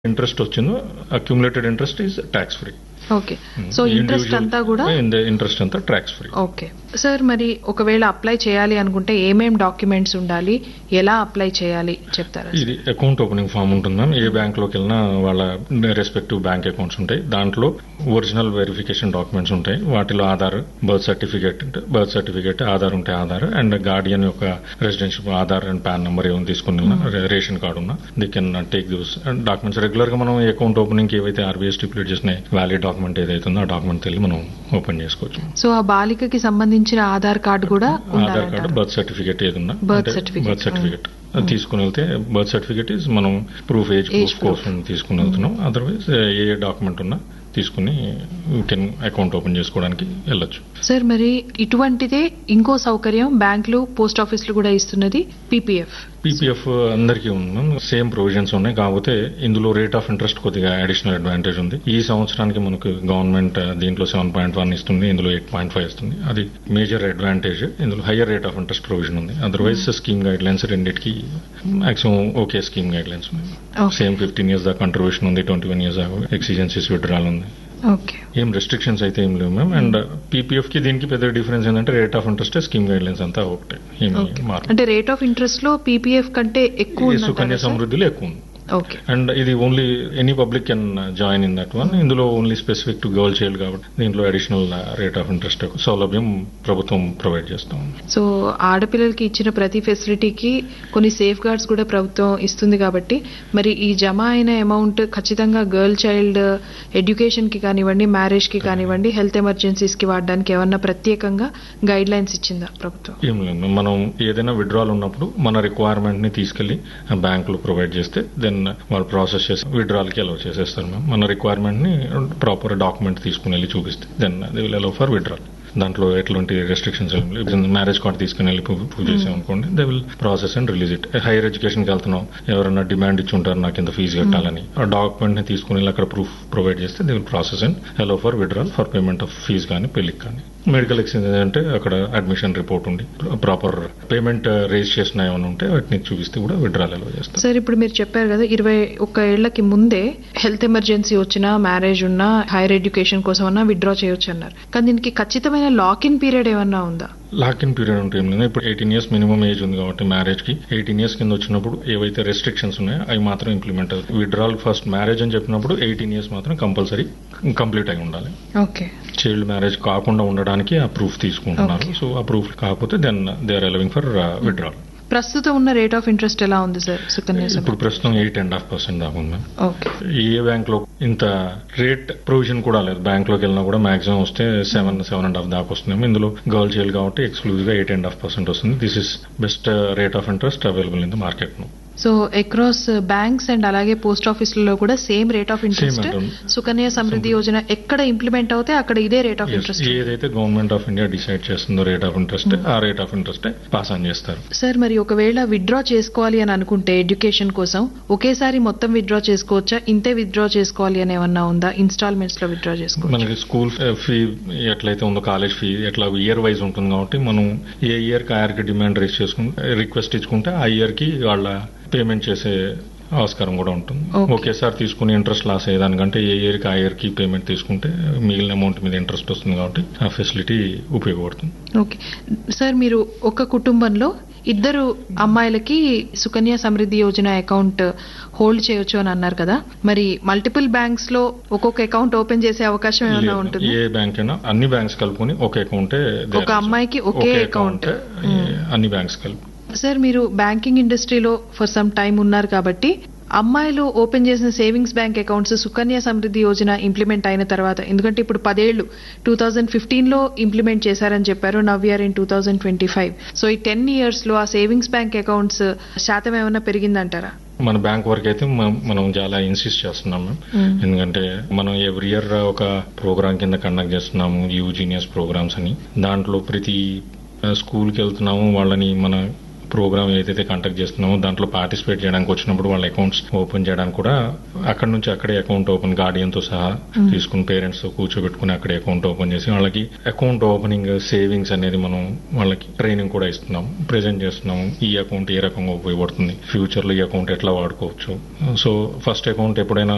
Interest వచ్చిందో accumulated interest is tax free okay so interest అంతా కూడా ఇంట్రెస్ట్ అంతా ట్యాక్స్ ఫ్రీ ఓకే సార్ మరి ఒకవేళ అప్లై చేయాలి అనుకుంటే ఏమేం డాక్యుమెంట్స్ ఉండాలి ఎలా అప్లై చేయాలి చెప్తారా ఇది అకౌంట్ ఓపెనింగ్ ఫామ్ ఉంటుంది మ్యామ్ ఏ బ్యాంక్ లోకి వెళ్ళినా వాళ్ళ రెస్పెక్టివ్ బ్యాంక్ అకౌంట్స్ ఉంటాయి దాంట్లో ఒరిజినల్ వెరిఫికేషన్ డాక్యుమెంట్స్ ఉంటాయి వాటిలో Aadhaar birth certificate birth certificate Aadhaar ఉంటే ఆధార్ అండ్ గార్డియన్ యొక్క residential Aadhaar and PAN number ఏమైనా తీసుకుని రేషన్ కార్డు ఉన్నా they can take this documents regular గా మనం అకౌంట్ ఓపెనింగ్ ఏవైతే ఆర్బీఐ స్టిపులేట్ చేసిన వ్యాలిడ్ డాక్యుమెంట్ ఏదైతే ఉందో ఆ డాక్యుమెంట్ వెళ్ళి మనం ఓపెన్ చేసుకోవచ్చు సో ఆ బాలికకి సంబంధించిన ఆధార్ కార్డు కూడా ఆధార్ కార్డు ఉండాలంటారు బర్త్ సర్టిఫికేట్ ఏదన్నా Birth certificate. బర్త్ సర్టిఫికేట్ అది తీసుకుని వెళ్తే బర్త్ సర్టిఫికేట్ ఇస్ మనం ప్రూఫ్ ఏజ్ Age ప్రూఫ్ కోసం తీసుకుని వెళ్తున్నాం అదర్వైజ్ ఏ డాక్యుమెంట్ ఉన్నా తీసుకుని కెన్ అకౌంట్ ఓపెన్ చేసుకోవడానికి వెళ్ళొచ్చు సార్ మరి ఇటువంటిదే ఇంకో సౌకర్యం బ్యాంకులు పోస్ట్ ఆఫీసులు కూడా ఇస్తున్నది పీపీఎఫ్ పీపీఎఫ్ అందరికీ ఉంది సేమ్ ప్రొవిజన్స్ ఉన్నాయి కాకపోతే ఇందులో రేట్ ఆఫ్ ఇంట్రెస్ట్ కొద్దిగా అడిషనల్ అడ్వాంటేజ్ ఉంది ఈ సంవత్సరానికి మనకు గవర్నమెంట్ దీంట్లో సెవెన్ పాయింట్ వన్ ఇస్తుంది ఇందులో ఎయిట్ పాయింట్ ఫైవ్ ఇస్తుంది అది మేజర్ అడ్వాంటేజ్ ఇందులో higher rate of interest provision ఉంది అదర్వైజ్ స్కీమ్ గైడ్ లైన్స్ రెండింటికి maximum okay scheme guidelines ఉన్నాయి Okay. సేమ్ ఫిఫ్టీన్ ఇయర్స్ దాకా కంట్రిబ్యూషన్ ఉంది ట్వంటీ వన్ ఇయర్స్ దాకా ఎక్సిజెన్సీస్ విడ్రాల్ ఉంది ఓకే ఏం రెస్ట్రిక్షన్స్ అయితే ఏం లేవు మ్యామ్ అండ్ పీపీఎఫ్ కి దీనికి పెద్ద డిఫరెన్స్ ఏంటంటే rate of interest scheme guidelines అంతా ఒకటే ఏమి ఓకే మార్పు అంటే రేట్ ఆఫ్ ఇంట్రెస్ట్ లో పీపీఎఫ్ కంటే ఎక్కువ ఈ సుకన్య ఉందంటారా సార్? సమృద్ధిలో ఎక్కువ ఉంది ఓకే అండ్ ఇది only any public can join in that one ఇందులో only specific to girl child కాబట్టి దీంట్లో అడిషనల్ రేట్ ఆఫ్ ఇంట్రెస్ట్ సౌలభ్యం ప్రభుత్వం ప్రొవైడ్ చేస్తాం సో ఆడపిల్లలకి ఇచ్చిన ప్రతి ఫెసిలిటీకి కొన్ని సేఫ్ గార్డ్స్ కూడా ప్రభుత్వం ఇస్తుంది కాబట్టి మరి ఈ జమ అయిన అమౌంట్ ఖచ్చితంగా గర్ల్ చైల్డ్ ఎడ్యుకేషన్ కి కానివ్వండి మ్యారేజ్ కి కానివ్వండి హెల్త్ ఎమర్జెన్సీస్ కి వాడడానికి ఏమన్నా ప్రత్యేకంగా గైడ్ లైన్స్ ఇచ్చిందా ప్రభుత్వం ఏం లేదు మనం ఏదైనా విడ్రాల్ ఉన్నప్పుడు మన రిక్వైర్మెంట్ ని తీసుకెళ్లి బ్యాంకులు ప్రొవైడ్ చేస్తే దెన్ వాళ్ళు ప్రాసెస్ చేసి విడ్రాల్ కి అలౌ చేసేస్తారు మ్యామ్ మన రిక్వైర్మెంట్ ని ప్రాపర్ డాక్యుమెంట్ తీసుకుని వెళ్ళి చూపిస్తే then they will allow for withdrawal దాంట్లో ఎటువంటి రెస్ట్రిక్షన్స్ ఏం లేవు మ్యారేజ్ కార్డ్ తీసుకుని వెళ్ళి ప్రూవ్ చేసాం అనుకోండి they will process and release it higher ఎడ్యుకేషన్కి వెళ్తున్నాం ఎవరైనా డిమాండ్ ఇచ్చి ఉంటారు నాకు ఇంత ఫీజు కట్టాలని ఆ డాక్యుమెంట్ ని తీసుకుని వెళ్ళి అక్కడ ప్రూఫ్ ప్రొవైడ్ చేస్తే they will process and allow for withdrawal for payment of fees కానీ పెళ్లికి కానీ మెడికల్ ఎక్స్చేంజ్ అంటే అక్కడ అడ్మిషన్ రిపోర్ట్ ఉండి ప్రాపర్ పేమెంట్ రేజ్ చేసిన ఏమైనా ఉంటే వాటిని చూపిస్తే కూడా విడ్రాల్ అలౌ చేస్తారు సార్ ఇప్పుడు మీరు చెప్పారు కదా ఇరవై ఒక్క ఏళ్లకి ముందే హెల్త్ ఎమర్జెన్సీ వచ్చినా మ్యారేజ్ ఉన్నా హైయర్ ఎడ్యుకేషన్ కోసం అన్నా విత్డ్రా చేయొచ్చు అన్నారు కానీ దీనికి ఖచ్చితమైన లాక్ ఇన్ పీరియడ్ ఏమన్నా ఉందా లాక్ ఇన్ పీరియడ్ ఉంటే ఏం లేదు ఇప్పుడు ఎయిటీన్ ఇయర్స్ మినిమం ఏజ్ ఉంది కాబట్టి మ్యారేజ్ కి ఎయిటీన్ ఇయర్స్ కింద వచ్చినప్పుడు ఏవైతే రెస్ట్రిక్షన్స్ ఉన్నాయో అవి మాత్రం ఇంప్లిమెంట్ అవుతాయి విడ్రాల్ ఫస్ట్ మ్యారేజ్ అని చెప్పినప్పుడు ఎయిటీన్ ఇయర్స్ మాత్రం కంపల్సరీ కంప్లీట్ అయి ఉండాలి ఓకే చైల్డ్ మ్యారేజ్ కాకుండా ఉండడానికి ఆ ప్రూఫ్ తీసుకుంటున్నారు Okay. సో ఆ ప్రూఫ్ కాకపోతే then they are allowing for withdrawal ప్రస్తుతం ఉన్న రేట్ ఆఫ్ ఇంట్రెస్ట్ ఎలా ఉంది సార్ సుకన్య ఇప్పుడు సమృద్ధి ప్రస్తుతం ఎయిట్ అండ్ హాఫ్ పర్సెంట్ దాకా ఉంది ఓకే ఏ బ్యాంక్ లో ఇంత రేట్ ప్రొవిజన్ కూడా లేదు బ్యాంక్ లోకి వెళ్ళినా కూడా మాక్సిమం వస్తే సెవెన్ సెవెన్ అండ్ హాఫ్ దాకా వస్తుంది ఇందులో గర్ల్ చైల్డ్ కాబట్టి ఎక్స్క్లూజివ్ గా ఎయిట్ అండ్ హాఫ్ పర్సెంట్ వస్తుంది this is best rate of interest available in the market no so across banks and అలాగే పోస్ట్ ఆఫీసులలో కూడా same rate of interest madam. Sukanya Samriddhi Yojana ఎక్కడ ఇంప్లిమెంట్ అవుతే అక్కడ ఇదే రేట్ ఆఫ్ ఇంట్రెస్ట్ ఏదైతే గవర్నమెంట్ ఆఫ్ ఇండియా డిసైడ్ చేస్తుందో రేట్ ఆఫ్ ఇంట్రెస్ట్ ఆ rate of interest pass on చేస్తారు సార్ మరి ఒకవేళ విత్డ్రా చేసుకోవాలి అని అనుకుంటే ఎడ్యుకేషన్ కోసం ఒకేసారి మొత్తం విత్డ్రా చేసుకోవచ్చా ఇంతే విత్డ్రా చేసుకోవాలి అని ఏమన్నా ఉందా ఇన్స్టాల్మెంట్స్ లో విత్డ్రా చేసుకోవచ్చు మనకి స్కూల్ ఫీ ఎట్లయితే ఉందో కాలేజ్ ఫీ ఎట్లా ఇయర్ వైజ్ ఉంటుంది కాబట్టి మనం ఏ ఇయర్ కి ఆ ఇయర్ కి డిమాండ్ రేస్ చేసుకుంటే రిక్వెస్ట్ ఇచ్చుకుంటే ఆ ఇయర్ కి వాళ్ళ పేమెంట్ చేసే ఆస్కారం కూడా ఉంటుంది Okay. ఒకేసారి తీసుకుని ఇంట్రెస్ట్ లాస్ అయ్యేదానికంటే ఏ ఇయర్ కి ఆ ఇయర్ కి పేమెంట్ తీసుకుంటే మిగిలిన అమౌంట్ మీద ఇంట్రెస్ట్ వస్తుంది కాబట్టి ఆ ఫెసిలిటీ ఉపయోగపడుతుంది ఓకే సార్ మీరు ఒక కుటుంబంలో ఇద్దరు అమ్మాయిలకి సుకన్య సమృద్ధి యోజన అకౌంట్ హోల్డ్ చేయొచ్చు అని అన్నారు కదా మరి మల్టిపుల్ బ్యాంక్స్ లో ఒక్కొక్క అకౌంట్ ఓపెన్ చేసే అవకాశం ఏమైనా లేదు. ఉంటుంది ఏ బ్యాంక్ అయినా అన్ని బ్యాంక్స్ కలుపుకొని ఒక అకౌంటే ఒక అమ్మాయికి ఒకే account. అన్ని బ్యాంక్స్ కలుపు సార్ మీరు బ్యాంకింగ్ ఇండస్ట్రీలో ఫర్ సమ్ టైం ఉన్నారు కాబట్టి అమ్మాయిలు ఓపెన్ చేసిన savings bank accounts Sukanya Samriddhi Yojana implement అయిన తర్వాత ఎందుకంటే ఇప్పుడు పదేళ్లు టూ థౌజండ్ ఫిఫ్టీన్ లో ఇంప్లిమెంట్ చేశారని చెప్పారు now year in two thousand twenty five so ఈ టెన్ ఇయర్స్ లో ఆ సేవింగ్స్ బ్యాంక్ అకౌంట్స్ శాతం ఏమైనా పెరిగిందంటారా మన బ్యాంక్ వరకు అయితే మ- మనం చాలా ఇన్సిస్ట్ చేస్తున్నాం మ్యామ్ మ్మ్. ఎందుకంటే మనం ఎవ్రీ ఇయర్ ఒక ప్రోగ్రామ్ కింద కండక్ట్ చేస్తున్నాము యూజీనియస్ ప్రోగ్రామ్స్ అని దాంట్లో ప్రతి స్కూల్కి వెళ్తున్నాము వాళ్ళని మన ప్రోగ్రామ్ ఏదైతే కండక్ట్ చేస్తున్నామో దాంట్లో పార్టిసిపేట్ చేయడానికి వచ్చినప్పుడు వాళ్ళ అకౌంట్స్ ఓపెన్ చేయడానికి కూడా అక్కడ నుంచి అక్కడే అకౌంట్ ఓపెన్ గార్డియన్ తో సహా తీసుకుని పేరెంట్స్ తో కూర్చోబెట్టుకుని అక్కడే అకౌంట్ ఓపెన్ చేసి వాళ్ళకి అకౌంట్ ఓపెనింగ్ సేవింగ్స్ అనేది మనం వాళ్ళకి ట్రైనింగ్ కూడా ఇస్తున్నాం ప్రెజెంట్ చేస్తున్నాము ఈ అకౌంట్ ఏ రకంగా ఉపయోగపడుతుంది ఫ్యూచర్ లో ఈ అకౌంట్ ఎట్లా వాడుకోవచ్చు సో ఫస్ట్ అకౌంట్ ఎప్పుడైనా